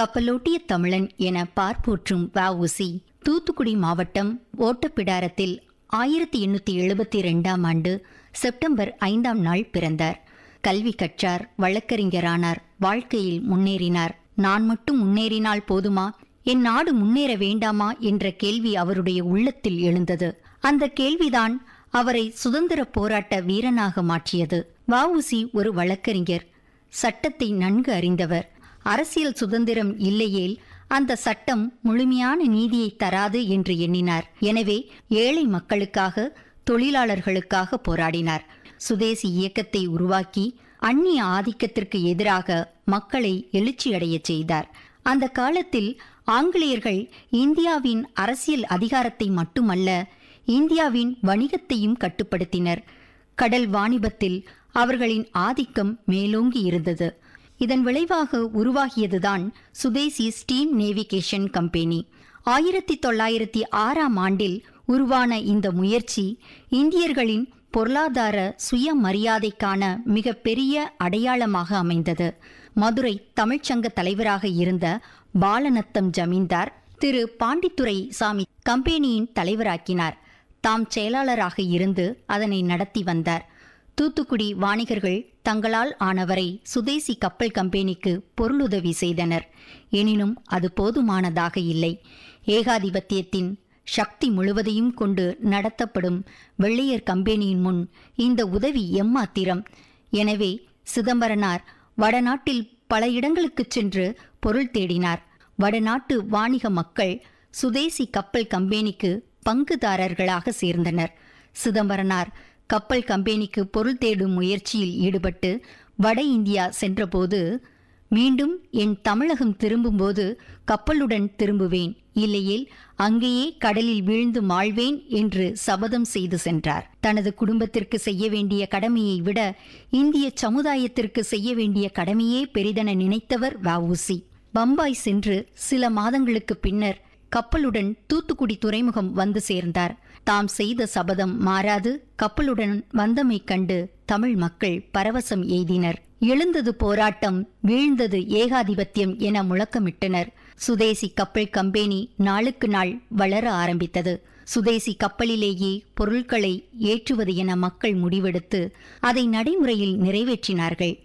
கப்பலோட்டிய தமிழன் என பார்ப்போற்றும் வஉசி தூத்துக்குடி மாவட்டம் ஓட்டப்பிடாரத்தில் ஆயிரத்தி எண்ணூத்தி எழுபத்தி ரெண்டாம் ஆண்டு செப்டம்பர் ஐந்தாம் நாள் பிறந்தார் கல்வி கற்றார் வழக்கறிஞரானார் வாழ்க்கையில் முன்னேறினார் நான் மட்டும் முன்னேறினால் போதுமா என் நாடு முன்னேற வேண்டாமா என்ற கேள்வி அவருடைய உள்ளத்தில் எழுந்தது அந்த கேள்விதான் அவரை சுதந்திர போராட்ட வீரனாக மாற்றியது வஉசி ஒரு வழக்கறிஞர் சட்டத்தை நன்கு அறிந்தவர் அரசியல் சுதந்திரம் இல்லையேல் அந்த சட்டம் முழுமையான நீதியை தராது என்று எண்ணினார் எனவே ஏழை மக்களுக்காக தொழிலாளர்களுக்காக போராடினார் சுதேசி இயக்கத்தை உருவாக்கி அந்நிய ஆதிக்கத்திற்கு எதிராக மக்களை எழுச்சியடையச் செய்தார் அந்த காலத்தில் ஆங்கிலேயர்கள் இந்தியாவின் அரசியல் அதிகாரத்தை மட்டுமல்ல இந்தியாவின் வணிகத்தையும் கட்டுப்படுத்தினர் கடல் வாணிபத்தில் அவர்களின் ஆதிக்கம் மேலோங்கி இருந்தது இதன் விளைவாக உருவாகியதுதான் சுதேசி ஸ்டீம் நேவிகேஷன் கம்பெனி ஆயிரத்தி தொள்ளாயிரத்தி ஆறாம் ஆண்டில் உருவான இந்த முயற்சி இந்தியர்களின் பொருளாதார சுயமரியாதைக்கான மிக பெரிய அடையாளமாக அமைந்தது மதுரை தமிழ்ச்சங்க தலைவராக இருந்த பாலநத்தம் ஜமீன்தார் திரு பாண்டித்துரை சாமி கம்பெனியின் தலைவராக்கினார் தாம் செயலாளராக இருந்து அதனை நடத்தி வந்தார் தூத்துக்குடி வாணிகர்கள் தங்களால் ஆனவரை சுதேசி கப்பல் கம்பெனிக்கு பொருளுதவி செய்தனர் எனினும் அது போதுமானதாக இல்லை ஏகாதிபத்தியத்தின் சக்தி முழுவதையும் கொண்டு நடத்தப்படும் வெள்ளையர் கம்பெனியின் முன் இந்த உதவி எம்மாத்திரம் எனவே சிதம்பரனார் வடநாட்டில் பல இடங்களுக்குச் சென்று பொருள் தேடினார் வடநாட்டு வாணிக மக்கள் சுதேசி கப்பல் கம்பெனிக்கு பங்குதாரர்களாக சேர்ந்தனர் சிதம்பரனார் கப்பல் கம்பெனிக்கு பொருள் தேடும் முயற்சியில் ஈடுபட்டு வட இந்தியா சென்றபோது மீண்டும் என் தமிழகம் திரும்பும்போது கப்பலுடன் திரும்புவேன் இல்லையேல் அங்கேயே கடலில் வீழ்ந்து மாழ்வேன் என்று சபதம் செய்து சென்றார் தனது குடும்பத்திற்கு செய்ய வேண்டிய கடமையை விட இந்திய சமுதாயத்திற்கு செய்ய வேண்டிய கடமையே பெரிதென நினைத்தவர் வஉசி பம்பாய் சென்று சில மாதங்களுக்கு பின்னர் கப்பலுடன் தூத்துக்குடி துறைமுகம் வந்து சேர்ந்தார் தாம் செய்த சபதம் மாறாது கப்பலுடன் வந்தமை கண்டு தமிழ் மக்கள் பரவசம் எய்தினர் எழுந்தது போராட்டம் வீழ்ந்தது ஏகாதிபத்தியம் என முழக்கமிட்டனர் சுதேசி கப்பல் கம்பெனி நாளுக்கு நாள் வளர ஆரம்பித்தது சுதேசி கப்பலிலேயே பொருட்களை ஏற்றுவது என மக்கள் முடிவெடுத்து அதை நடைமுறையில் நிறைவேற்றினார்கள்